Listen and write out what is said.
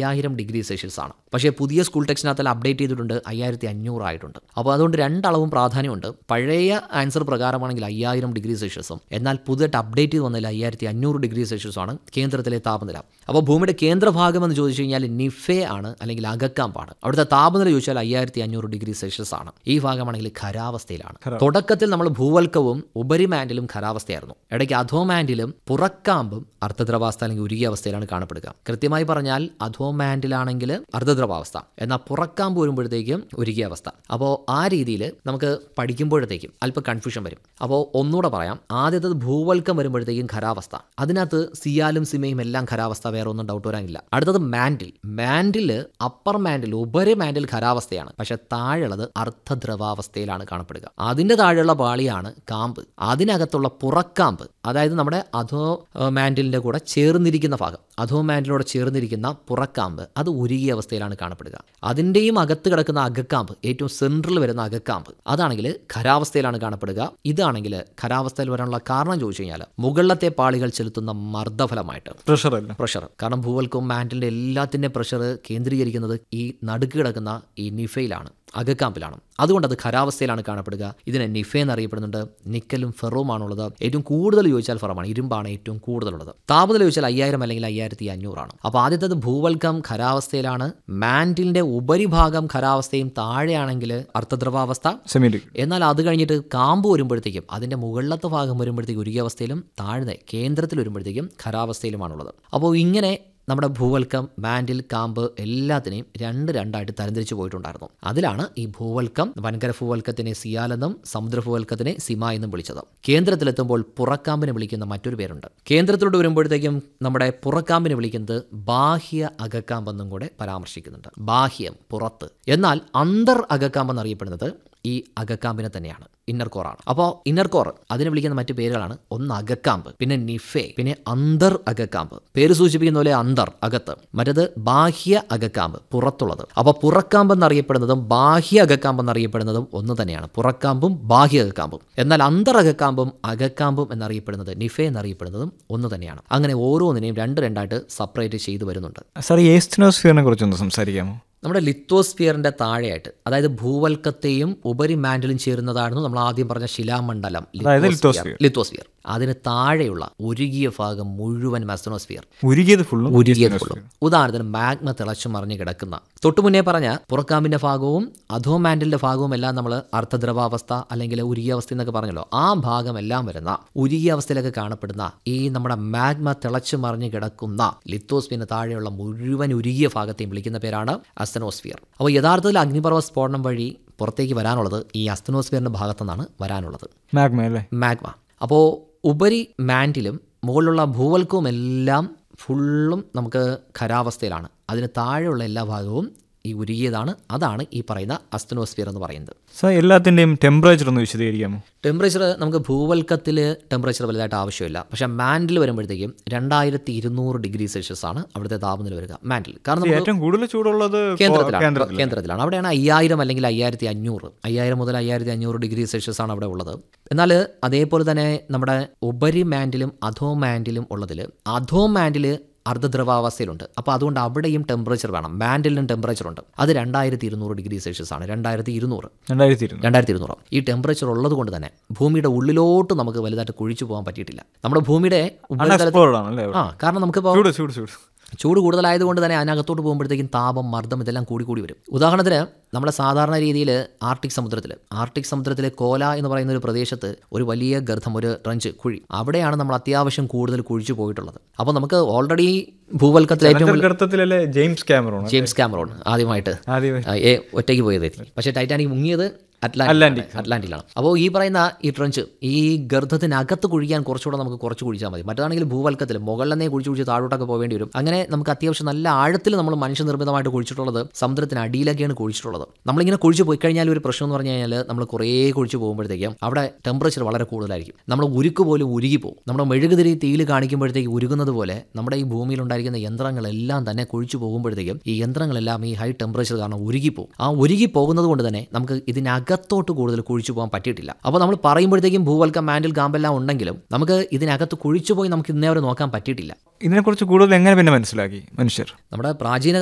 അയ്യായിരം degree Celsius ആണ് പക്ഷേ പുതിയ സ്കൂൾ ടെക്സ്റ്റിനകത്ത് അപ്ഡേറ്റ് ചെയ്തിട്ടുണ്ട് അയ്യായിരത്തി അഞ്ഞൂറായിട്ടുണ്ട് അപ്പോൾ അതുകൊണ്ട് രണ്ടളവും പ്രാധാന്യമുണ്ട് പഴയ ആൻസർ പ്രകാരമാണെങ്കിൽ അയ്യായിരം ഡിഗ്രി സെൽഷ്യസും എന്നാൽ പുതിയതായിട്ട് അപ്ഡേറ്റ് ചെയ്ത് വന്നതിൽ അയ്യായിരത്തി അഞ്ഞൂറ് ഡിഗ്രി സെൽഷ്യസും ആണ് കേന്ദ്രത്തിലെ താപനില അപ്പോൾ ഭൂമിയുടെ കേന്ദ്രഭാഗം എന്ന് ചോദിച്ചു കഴിഞ്ഞാൽ നിഫെ ആണ് അല്ലെങ്കിൽ അകക്കാമ്പാണ് അവിടുത്തെ താപനില ചോദിച്ചാൽ അയ്യായിരത്തി അഞ്ഞൂറ് ഡിഗ്രി സെൽഷ്യസ് ആണ് ഈ ഭാഗമാണെങ്കിൽ ഖരാവസ്ഥയിലാണ് തുടക്കത്തിൽ നമ്മൾ ഭൂവൽക്കവും ഉപരിമാൻഡിലും ഖരാവസ്ഥയായിരുന്നു ഇടയ്ക്ക് അധോമാൻഡിലും പുറക്കാമ്പും അർദ്ധദ്രവാവസ്ഥ അല്ലെങ്കിൽ ഉരുകിയ അവസ്ഥയിലാണ് കാണപ്പെടുക കൃത്യമായി പറഞ്ഞാൽ അധോമാൻഡിലാണെങ്കിൽ അർദ്ധദ്രവാവസ്ഥ എന്നാൽ പുറക്കാമ്പ് വരുമ്പോഴത്തേക്കും ഉരുകിയ അവസ്ഥ അപ്പോൾ ആ രീതിയിൽ നമുക്ക് പഠിക്കുമ്പോഴത്തേക്കും അല്പം കൺഫ്യൂഷൻ വരും അപ്പോൾ ഒന്നുകൂടെ പറയാം ആദ്യത്തത് ഭൂവൽക്കം വരുമ്പോഴത്തേക്കും ഖരാവസ്ഥ അതിനകത്ത് സിയാലും സിമയും എല്ലാം ഖരാവസ്ഥ വേറെ ഒന്നും ഡൗട്ട് വരാനില്ല അടുത്തത് മാൻഡിൽ മാൻഡിൽ അപ്പർ മാൻഡിൽ ഉപരി മാൻഡിൽ ഖരാവസ്ഥയാണ് പക്ഷെ താഴെയുള്ളത് അർദ്ധദ്രവാവസ്ഥയിലാണ് കാണപ്പെടുക അതിന്റെ താഴെയുള്ള പാളിയാണ് കാമ്പ് അതിനകത്തുള്ള പുറക്കാമ്പ് അതായത് നമ്മുടെ അധോ ഏഹ്, മാൻഡിലിന്റെ കൂടെ ചേർന്നിരിക്കുന്ന ഭാഗം അധോ മാൻഡിലോട് ചേർന്നിരിക്കുന്ന പുറക്കാമ്പ് അത് ഉരുകിയ അവസ്ഥയിലാണ് കാണപ്പെടുക അതിൻ്റെയും അകത്ത് കിടക്കുന്ന അകക്കാമ്പ് ഏറ്റവും സെൻട്രൽ വരുന്ന അകക്കാമ്പ് അതാണെങ്കിൽ ഖരാവസ്ഥയിലാണ് കാണപ്പെടുക ഇതാണെങ്കിൽ ഖരാവസ്ഥയിൽ വരാനുള്ള കാരണം ചോദിച്ചു കഴിഞ്ഞാൽ മുകളിലത്തെ പാളികൾ ചെലുത്തുന്ന മർദ്ദഫലമായിട്ട് പ്രഷർ അല്ല പ്രഷർ കാരണം ഭൂവൽക്കവും മാൻറ്റിലിൻ്റെ എല്ലാത്തിൻ്റെ പ്രഷർ കേന്ദ്രീകരിക്കുന്നത് ഈ നടുക്ക് കിടക്കുന്ന ഈ നിഫയിലാണ് അകക്കാമ്പിലാണ് അതുകൊണ്ട് അത് ഖരാവസ്ഥയിലാണ് കാണപ്പെടുക ഇതിനെ നിഫ എന്നറിയപ്പെടുന്നുണ്ട് നിക്കലും ഫെറുമാണുള്ളത് ഏറ്റവും കൂടുതൽ ചോദിച്ചാൽ ഫെറമാണ് ഇരുമ്പാണ് ഏറ്റവും കൂടുതലുള്ളത് താപനില ചോദിച്ചാൽ അയ്യായിരം അല്ലെങ്കിൽ അയ്യായിരത്തി അഞ്ഞൂറാണ് അപ്പോൾ ആദ്യത്തേത് ഭൂവൽക്കം ഖരാവസ്ഥയിലാണ് മാൻറ്റിലിൻ്റെ ഉപരിഭാഗം ഖരാവസ്ഥയും താഴെയാണെങ്കിൽ അർദ്ധദ്രവാവസ്ഥ സെമി ലിക്വിഡ് എന്നാൽ അത് കഴിഞ്ഞിട്ട് കാമ്പ് വരുമ്പോഴത്തേക്കും അതിൻ്റെ മുകളിലത്തെ ഭാഗം വരുമ്പോഴത്തേക്കും ഉരുകിയ അവസ്ഥയിലും താഴ്ന്ന കേന്ദ്രത്തിൽ വരുമ്പോഴത്തേക്കും ഖരാവസ്ഥയിലുമാണുള്ളത് അപ്പോൾ ഇങ്ങനെ നമ്മുടെ ഭൂവൽക്കം മാൻഡിൽ കാമ്പ് എല്ലാത്തിനെയും രണ്ട് രണ്ടായിട്ട് തരംതിരിച്ചു പോയിട്ടുണ്ടായിരുന്നു അതിലാണ് ഈ ഭൂവൽക്കം വൻകര ഭൂവൽക്കത്തിനെ സിയാലെന്നും സമുദ്ര ഭൂവൽക്കത്തിനെ സിമ എന്നും വിളിച്ചത് കേന്ദ്രത്തിലെത്തുമ്പോൾ പുറക്കാമ്പിനെ വിളിക്കുന്ന മറ്റൊരു പേരുണ്ട് കേന്ദ്രത്തിലോട്ട് വരുമ്പോഴത്തേക്കും നമ്മുടെ പുറക്കാമ്പിനെ വിളിക്കുന്നത് ബാഹ്യ അകക്കാമ്പെന്നും കൂടെ പരാമർശിക്കുന്നുണ്ട് ബാഹ്യം പുറത്ത് എന്നാൽ അന്തർ അകക്കാമ്പ് എന്നറിയപ്പെടുന്നത് ഈ അകക്കാമ്പിനെ തന്നെയാണ് ഇന്നർ കോറാണ് അപ്പോൾ ഇന്നർ കോർ അതിനെ വിളിക്കുന്ന മറ്റു പേരുകളാണ് ഒന്ന് അകക്കാമ്പ് പിന്നെ നിഫെ പിന്നെ അന്തർ അകക്കാമ്പ് പേര് സൂചിപ്പിക്കുന്ന പോലെ അന്തർ അകത്ത് മറ്റത് ബാഹ്യ അകക്കാമ്പ് പുറത്തുള്ളത് അപ്പോൾ പുറക്കാമ്പ് എന്നറിയപ്പെടുന്നതും ബാഹ്യ അകക്കാമ്പ് എന്നറിയപ്പെടുന്നതും ഒന്ന് തന്നെയാണ് പുറക്കാമ്പും ബാഹ്യ അകക്കാമ്പും എന്നാൽ അന്തർ അകക്കാമ്പും അകക്കാമ്പും എന്നറിയപ്പെടുന്നത് നിഫെ എന്നറിയപ്പെടുന്നതും ഒന്ന് തന്നെയാണ് അങ്ങനെ ഓരോന്നിനെയും രണ്ട് രണ്ടായിട്ട് സെപ്പറേറ്റ് ചെയ്തു വരുന്നുണ്ട് സാർ ഈ ഏസ്റ്റിനോസ്ഫിയറിനെ കുറിച്ചൊന്ന് സംസാരിക്കാമോ നമ്മുടെ ലിത്തോസ്ഫിയറിന്റെ താഴെയായിട്ട് അതായത് ഭൂവൽക്കത്തെയും ഉപരി മാൻഡിലും ചേരുന്നതായിരുന്നു നമ്മൾ ആദ്യം പറഞ്ഞ ശിലാമണ്ഡലം അതായത് ലിത്തോസ്ഫിയർ ലിത്തോസ്ഫിയർ അതിന് താഴെയുള്ള ഉരുകിയ ഭാഗം മുഴുവൻ മെസ്തനോസ്ഫിയർ ഉരുകിയത് ഫുള്ളും ഉരുകിയത് ഫുള്ളും ഉദാഹരണത്തിന് മാഗ്മ തിളച്ചു മറിഞ്ഞു കിടക്കുന്ന തൊട്ടു മുന്നേ പറഞ്ഞ പുറക്കാമ്പിന്റെ ഭാഗവും അധോമാൻഡിലിന്റെ ഭാഗവും എല്ലാം നമ്മൾ അർദ്ധദ്രവാവസ്ഥ അല്ലെങ്കിൽ ഉരുകിയ അവസ്ഥ എന്നൊക്കെ പറഞ്ഞല്ലോ ആ ഭാഗം എല്ലാം വരുന്ന ഉരുകിയ അവസ്ഥയിലൊക്കെ കാണപ്പെടുന്ന ഈ നമ്മുടെ മാഗ്മ തിളച്ചു മറിഞ്ഞു കിടക്കുന്ന ലിത്തോസ്ഫിയറിന് താഴെയുള്ള മുഴുവൻ ഉരുകിയ ഭാഗത്തെയും വിളിക്കുന്ന പേരാണ് അസ്തനോസ്ഫിയർ അപ്പോൾ യഥാർത്ഥത്തിൽ അഗ്നിപർവ്വ സ്ഫോടനം വഴി പുറത്തേക്ക് വരാനുള്ളത് ഈ അസ്തനോസ്ഫിയറിന്റെ ഭാഗത്തുനിന്നാണ് വരാനുള്ളത് മാഗ്മ അല്ലേ മാഗ്മ അപ്പോൾ ഉപരി മാൻറ്റിലും മുകളിലുള്ള ഭൂവൽക്കവും എല്ലാം ഫുള്ളും നമുക്ക് ഖരാവസ്ഥയിലാണ് അതിന് താഴെയുള്ള എല്ലാ ഭാഗവും ഈ ഉരുകിയതാണ് അതാണ് ഈ പറയുന്ന അസ്തനോസ്ഫിയർ എന്ന് പറയുന്നത് സാർ എല്ലാത്തിൻ്റെയും ടെമ്പറേച്ചർ ഒന്ന് വിശദീകരിക്കാമോ ടെമ്പറേച്ചർ നമുക്ക് ഭൂവൽക്കത്തിൽ ടെമ്പറേച്ചർ വലുതായിട്ട് ആവശ്യമില്ല പക്ഷേ മാൻഡിൽ വരുമ്പോഴത്തേക്കും രണ്ടായിരത്തി ഇരുന്നൂറ് ഡിഗ്രി സെൽഷ്യസ് ആണ് അവിടുത്തെ താപനില വരിക മാൻഡിൽ കാരണം നമുക്ക് ഏറ്റവും കൂടുതൽ ചൂടുള്ളത് കേന്ദ്രത്തിലാണ് കേന്ദ്രത്തിൽ കേന്ദ്രത്തിലാണ് അവിടെയാണ് അയ്യായിരം അല്ലെങ്കിൽ അയ്യായിരത്തി അഞ്ഞൂറ് അയ്യായിരം മുതൽ അയ്യായിരത്തി അഞ്ഞൂറ് ഡിഗ്രി സെൽഷ്യസ് ആണ് അവിടെ ഉള്ളത് എന്നാൽ അതേപോലെ തന്നെ നമ്മുടെ ഉപരി മാൻഡിലും അധോ മാൻഡിലും ഉള്ളതിൽ അധോ മാൻഡിൽ അർദ്ധദ്രവാവസ്ഥയിലുണ്ട് അപ്പോൾ അതുകൊണ്ട് അവിടെയും ടെമ്പറേച്ചർ വേണം മാൻഡിലും ടെമ്പറേച്ചർ ഉണ്ട് അത് രണ്ടായിരത്തി ഇരുന്നൂറ് ഡിഗ്രി സെൽഷ്യസ് ആണ് രണ്ടായിരത്തി ഇരുന്നൂറ് രണ്ടായിരത്തി ഇരുന്നൂറ് രണ്ടായിരത്തി ഇരുന്നൂറ് ഈ ടെമ്പറേച്ചർ ഉള്ളത് കൊണ്ട് തന്നെ ഭൂമിയുടെ ഉള്ളിലോട്ട് നമുക്ക് വലുതായിട്ട് കുഴിച്ചു പോകാൻ പറ്റിയിട്ടില്ല നമ്മുടെ ഭൂമിയുടെ ഉപരിതലത്തിൽ അൺഎക്സ്പ്ലോർഡ് ആണല്ലേ ആ കാരണം നമുക്കിപ്പോൾ ചൂട് ചൂട് ചൂട് ചൂട് കൂടുതലായതുകൊണ്ട് തന്നെ അതിനകത്തോട്ട് പോകുമ്പോഴത്തേക്കും താപം മർദ്ദം ഇതെല്ലാം കൂടി കൂടി വരും ഉദാഹരണത്തിന് നമ്മുടെ സാധാരണ രീതിയിൽ ആർട്ടിക് സമുദ്രത്തിൽ ആർട്ടിക് സമുദ്രത്തിലെ കോല എന്ന് പറയുന്ന ഒരു പ്രദേശത്ത് ഒരു വലിയ ഗർഭം ഒരു ട്രഞ്ച് കുഴി അവിടെയാണ് നമ്മൾ അത്യാവശ്യം കൂടുതൽ കുഴിച്ചു പോയിട്ടുള്ളത് അപ്പോൾ നമുക്ക് ഓൾറെഡി ഭൂവൽക്കത്തിൽ ഏറ്റവും വലിയ- ഗർത്തത്തിലല്ലേ ജെയിംസ് ക്യാമറോൺ ജെയിംസ് കാമറോൺ ആദ്യമായിട്ട് ആദ്യമായി ആ, ഏ ഒറ്റയ്ക്ക് പോയത് പക്ഷേ ടൈറ്റാനിക് മുങ്ങിയത് അറ്റ്ലാന്റിക് അറ്റ്ലാന്റിലാണ് അപ്പോൾ ഈ പറയുന്ന ഈ ട്രഞ്ച് ഈ ഗർഭത്തിനകത്ത് കുഴിക്കാൻ കുറച്ചുകൂടെ നമുക്ക് കുറച്ച് കുഴിച്ചാൽ മതി മറ്റതാണെങ്കിൽ ഭൂവൽക്കത്തിൽ മുകളിലെന്നേ കുഴിച്ച് കുഴിച്ച് താഴോട്ടൊക്കെ പോകേണ്ടി വരും അങ്ങനെ നമുക്ക് അത്യാവശ്യം നല്ല ആഴത്തിൽ നമ്മൾ മനുഷ്യനിർമ്മിതമായിട്ട് കുഴിച്ചിട്ടുള്ളത് സമുദ്രത്തിന് അടിയിലൊക്കെയാണ് കുഴിച്ചിട്ടുള്ളത് നമ്മളിങ്ങനെ കുഴിച്ച് പോയി കഴിഞ്ഞാൽ ഒരു പ്രശ്നം എന്ന് പറഞ്ഞു കഴിഞ്ഞാൽ നമ്മൾ കുറേ കുഴിച്ച് പോകുമ്പോഴത്തേക്കും അവിടെ ടെമ്പറേച്ചർ വളരെ കൂടുതലായിരിക്കും നമ്മൾ ഉരുക്ക് പോലും ഉരുകി പോകും നമ്മുടെ മെഴുകുതിരി തീയിൽ കാണിക്കുമ്പോഴത്തേക്ക് ഉരുകുന്നത് പോലെ നമ്മുടെ ഈ ഭൂമിയിൽ ഉണ്ടായിരിക്കുന്ന യന്ത്രങ്ങളെല്ലാം തന്നെ കുഴിച്ചു പോകുമ്പോഴത്തേക്കും ഈ യന്ത്രങ്ങളെല്ലാം ഈ ഹൈ ടെമ്പറേച്ചർ കാരണം ഉരുകിപ്പോകും ആ ഉരുകി പോകുന്നത് കൊണ്ട് തന്നെ നമുക്ക് ഇതിനകത്തോട്ട് കൂടുതൽ കുഴിച്ചു പോകാൻ പറ്റിയിട്ടില്ല അപ്പോൾ നമ്മൾ പറയുമ്പോഴത്തേക്കും ഭൂവൽക്കം മാൻഡിൽ ഗാമ്പെല്ലാം ഉണ്ടെങ്കിലും നമുക്ക് ഇതിനകത്ത് കുഴിച്ചു പോയി നമുക്ക് ഇന്നേ വരെ നോക്കാൻ പറ്റിയിട്ടില്ല ഇതിനെക്കുറിച്ച് കൂടുതൽ എങ്ങനെ പിന്നെ മനസ്സിലാക്കി മനുഷ്യർ നമ്മുടെ പ്രാചീന